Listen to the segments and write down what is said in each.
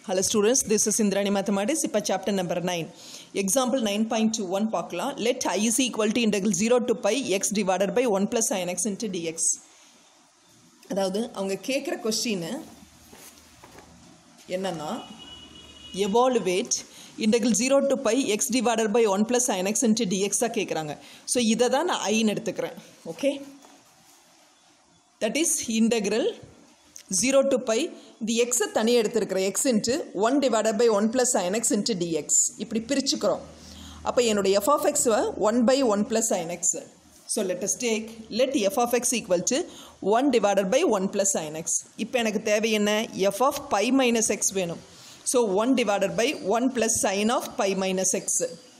Hello students, this is Indrani Mathematics. இப்போ chapter number 9. Example 9.21 பார்க்கலாம். Let i is equal to integral 0 to pi x divided by 1 plus sin x into dx. அதாவது அவங்க கேட்குற question என்னன்னா evaluate integral zero to pi x divided by one plus sine x into டிஎக்ஸாக கேட்குறாங்க so இதை தான் நான் ஐன்னு எடுத்துக்கிறேன் okay that is integral zero to pi இந்த எக்ஸை தனியாக எடுத்துருக்கிறேன் x into one divided by one plus sine x into dx இப்படி பிரிச்சுக்கிறோம் அப்போ என்னுடைய எஃப் ஆஃப் எக்ஸை one by one plus sine x so let us take let f of x equal to one divided by one plus sine x இப்போ எனக்கு தேவை என்ன f of pi minus x வேணும் so one divided by one plus sine of pi minus x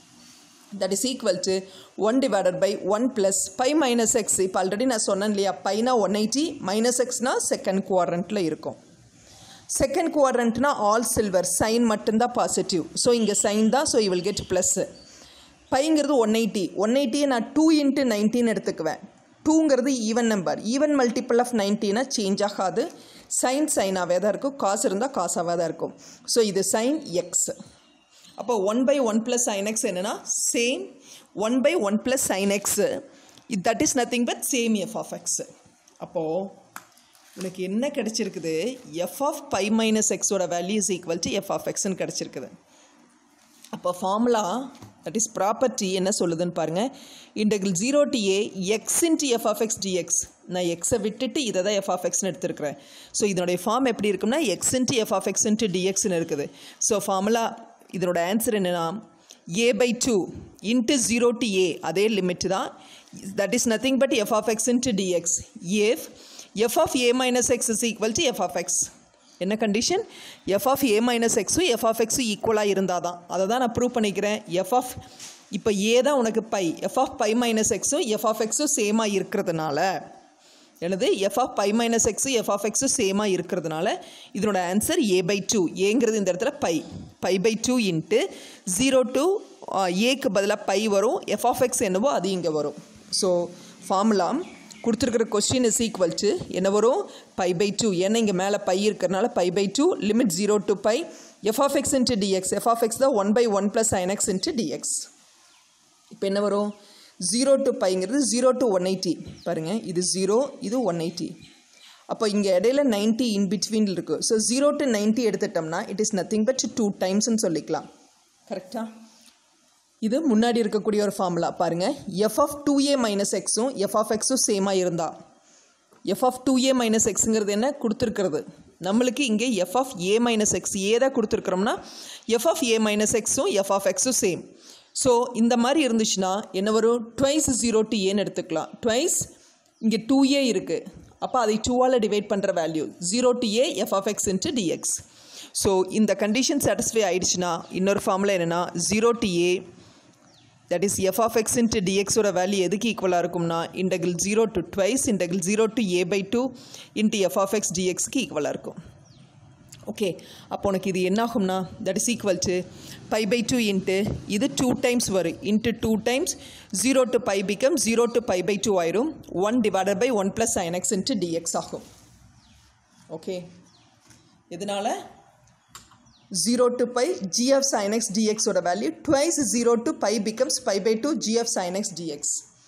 that is equal to one divided by one plus pi minus x இப்போ already நான் சொன்னேன் இல்லையா பைனா ஒன் எயிட்டி மைனஸ் எக்ஸ்னால் second குவாட்ரண்ட்டில் இருக்கும் second குவாட்ரண்ட்னா ஆல் சில்வர் சைன் மட்டும்தான் பாசிட்டிவ் ஸோ இங்கே சைன் தான் ஸோ யூ வில் கெட் ப்ளஸ்ஸு பைங்கிறது ஒன் எயிட்டி ஒன் எயிட்டியை நான் டூ இன்ட்டு நைன்டீன் எடுத்துக்குவேன் டூங்கிறது even number even multiple of நைன்டீனா சேஞ்ச் ஆகாது சைன் சைனாகவே தான் இருக்கும் காசு இருந்தால் காசாகவே தான் இருக்கும் ஸோ இது சைன் எக்ஸ் அப்போ one by one plus sine x என்னென்னா same one by one plus sine x that is nothing but same f of x அப்போது உனக்கு என்ன கிடச்சிருக்குது எஃப் ஆஃப் பை மைனஸ் எக்ஸோட value is equal to f of எக்ஸ்ன்னு கிடச்சிருக்குது அப்போ formula that is property என்ன சொல்லுதுன்னு பாருங்கள் integral zero to a x into f of x dx நான் எக்ஸை விட்டுட்டு இதை தான் எஃப் ஆஃப் எக்ஸ்னு எடுத்துருக்கிறேன் ஸோ இதனுடைய ஃபார்ம் எப்படி இருக்கும்னா x into f of x into டிஎக்ஸ்னு இருக்குது ஸோ ஃபார்முலா இதனோட ஆன்சர் என்னென்னா a by two into zero to a அதே லிமிட் தான் that is nothing but f of x into dx if f of a minus x is equal to f of x என்ன condition f of a minus எக்ஸும் f of எக்ஸும் ஈக்குவலாக இருந்தால் தான் அதை தான் நான் ப்ரூவ் பண்ணிக்கிறேன் எஃப் ஆஃப் இப்போ ஏ தான் உனக்கு pi f of pi minus எக்ஸும் எஃப் ஆஃப் எக்ஸும் சேமாக இருக்கிறதுனால எனது எஃப் ஆஃப் பை மைனஸ் எக்ஸும் எஃப் ஆஃப் எக்ஸும் சேமாக இருக்கிறதுனால இதனோட ஆன்சர் ஏ பை டூ ஏங்கிறது இந்த இடத்துல pi pi by two into zero to ஏக்கு பதிலாக பை வரும் எஃப் ஆஃப் எக்ஸ் என்னவோ அது இங்கே வரும் ஸோ ஃபார்முலா கொடுத்துருக்கிற கொஸ்டின் இஸ் ஈக்குவல் டு என்ன வரும் பை பை டூ ஏன்னா இங்கே மேலே பை இருக்கிறனால pi by two limit zero to pi f of x into dx f of x தான் one by one plus sine x into dx இப்போ என்ன வரும் ஜீரோ டு பைங்கிறது ஜீரோ டு ஒன் எயிட்டி பாருங்கள் இது ஜீரோ இது one eighty அப்போ இங்கே இடையில நைன்ட்டி இன் பிட்வீன் இருக்குது ஸோ ஜீரோ டு நைன்ட்டி எடுத்துட்டோம்னா it is nothing but two டைம்ஸ்னு சொல்லிக்கலாம் கரெக்டாக இது முன்னாடி இருக்கக்கூடிய ஒரு ஃபார்முலா பாருங்கள் F of two a minus எக்ஸும் எஃப் ஆஃப் எக்ஸும் சேமாக இருந்தா f of two a minus எக்ஸுங்கிறது என்ன கொடுத்துருக்கிறது நம்மளுக்கு இங்கே f of a minus x a தான் கொடுத்துருக்குறோம்னா எஃப் ஆஃப் ஏ மைனஸ் எக்ஸும் எஃப் ஆஃப் எக்ஸும் சேம் ஸோ இந்த மாதிரி இருந்துச்சுன்னா என்ன வரும் ட்வைஸ் ஜீரோ டு ஏன்னு எடுத்துக்கலாம் ட்வைஸ் இங்கே டூ ஏ இருக்குது அப்போ அதை டூவால் டிவைட் பண்ணுற value zero to a f of x into dx so இந்த கண்டிஷன் சாட்டிஸ்ஃபை ஆயிடுச்சுன்னா இன்னொரு ஃபார்முலா என்னென்னா zero to a that is f of x into டிஎக்ஸோட வேல்யூ எதுக்கு ஈக்குவலாக இருக்கும்னா integral zero to twice integral zero to a by two into f of x டிஎக்ஸ்க்கு ஈக்குவலாக இருக்கும் ஓகே அப்போ உனக்கு இது என்னாகும்னா that is equal to pi by two into இது டூ டைம்ஸ் வரும் into two times zero to pi become zero to pi by two ஆயிரும் one divided by one plus sine x into dx ஆகும் okay இதனால் zero to pi g of sine x டிஎக்ஸோட value twice zero to pi becomes pi by two g of sine x dx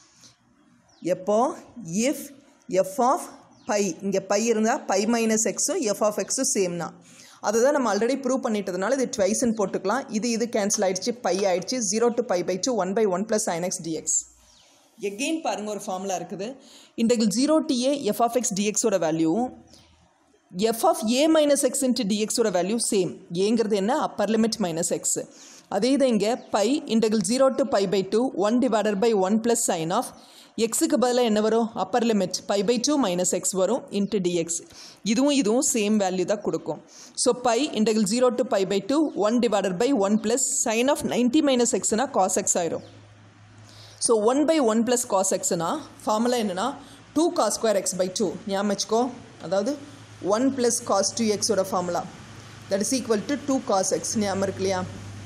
எப்போ if f of pi இங்கே pi இருந்தால் pi minus எக்ஸும் f of எக்ஸும் சேம்னா அதை தான் நம்ம ஆல்ரெடி ப்ரூவ் பண்ணிட்டதுனால இது ட்வைஸ்ன்னு போட்டுக்கலாம் இது இது கேன்சல் ஆகிடுச்சு பை ஆயிடுச்சு zero to pi by two one by one plus sine x dx again பாருங்கள் ஒரு ஃபார்முலா இருக்குது integral zero to a f of x டிஎக்ஸோட வேல்யூவும் f of a minus x into டிஎக்ஸோட வேல்யூ சேம் ஏங்கிறது என்ன அப்பர் லிமிட் மைனஸ் எக்ஸ் அதே தான் இங்கே pi integral zero to pi by two one divided by one plus sine of எக்ஸுக்கு பதிலாக என்ன வரும் upper limit pi by two minus x வரும் இன்ட்டு டிஎக்ஸ் இதுவும் இதுவும் சேம் வேல்யூ தான் கொடுக்கும் so pi integral zero to pi by two one divided by one plus sine of ninety minus எக்ஸ்னா காஸ் எக்ஸ் ஆயிரும் so one by one plus cos எக்ஸ்னா formula என்னென்னா two cos square x by two ஞாபகம் வச்சுக்கோ அதாவது one plus cos two எக்ஸோட formula that is equal to two cos x ஞாபகம் இருக்கு இல்லையா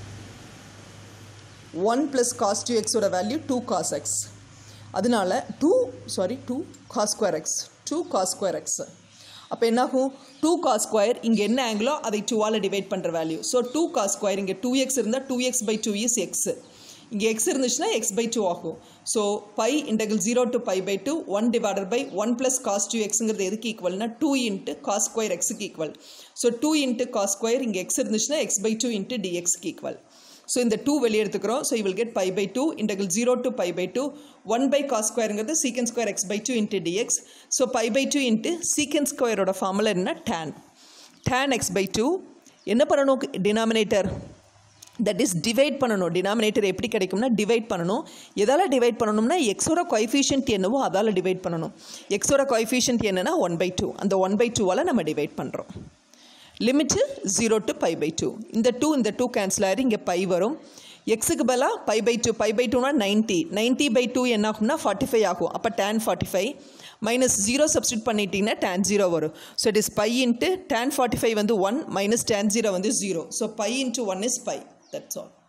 ஒன் ப்ளஸ் காஸ் டூ எக்ஸோட வேல்யூ டூ காஸ் எக்ஸ் அதனால two sorry two cos square x two cos square x அப்போ என்னாகும் டூ காஸ் ஸ்கொயர் இங்கே என்ன ஆங்கிளோ அதை டூவால் டிவைட் பண்ணுற value so two cos square இங்கே டூ எக்ஸ் இருந்தால் two x by two is x இங்கே எக்ஸ் இருந்துச்சுன்னா எக்ஸ் பை டூ ஆகும் so pi integral zero to pi by two one divided by one plus cos two எக்ஸுங்கிறது எதுக்கு ஈக்குவல்னா two into cos square எக்ஸுக்கு equal so two into cos square இங்கே x இருந்துச்சுன்னா x by two into டிஎக்ஸ்க்கு equal so இந்த two வெளியே எடுத்துக்கிறோம் so will get pi by two integral zero to pi by two one by cos ஸ்கொயருங்கிறது secant square x by two into dx so pi by two into secant ஸ்கொயரோட formula என்ன tan tan x by two என்ன பண்ணணும் denominator that is divide பண்ணணும் denominator எப்படி கிடைக்கும்னா divide பண்ணணும் எதால் டிவைட் பண்ணணும்னா எக்ஸோட கொய்ஃபிஷியன்ட் என்னவோ அதால் டிவைட் பண்ணணும் எக்ஸோட கொய்ஃபிஷியன்ட் என்னன்னா ஒன் பை டூ அந்த ஒன் பை டூவால் நம்ம டிவைட் பண்ணுறோம் limit zero to pi by two இந்த டூ இந்த டூ கேன்சல் ஆகி இங்கே பை வரும் எக்ஸுக்கு பதிலாக pi by two pi by டூனா நைன்ட்டி நைன்ட்டி பை டூ என்ன ஆகும்னா ஃபார்ட்டி ஃபைவ் ஆகும் அப்போ tan forty five minus zero substitute பண்ணிட்டீங்கன்னா டேன் ஜீரோ வரும் so it is pi into tan forty five வந்து ஒன் மைனஸ் டேன் ஜீரோ வந்து zero so pi into one is pi that's all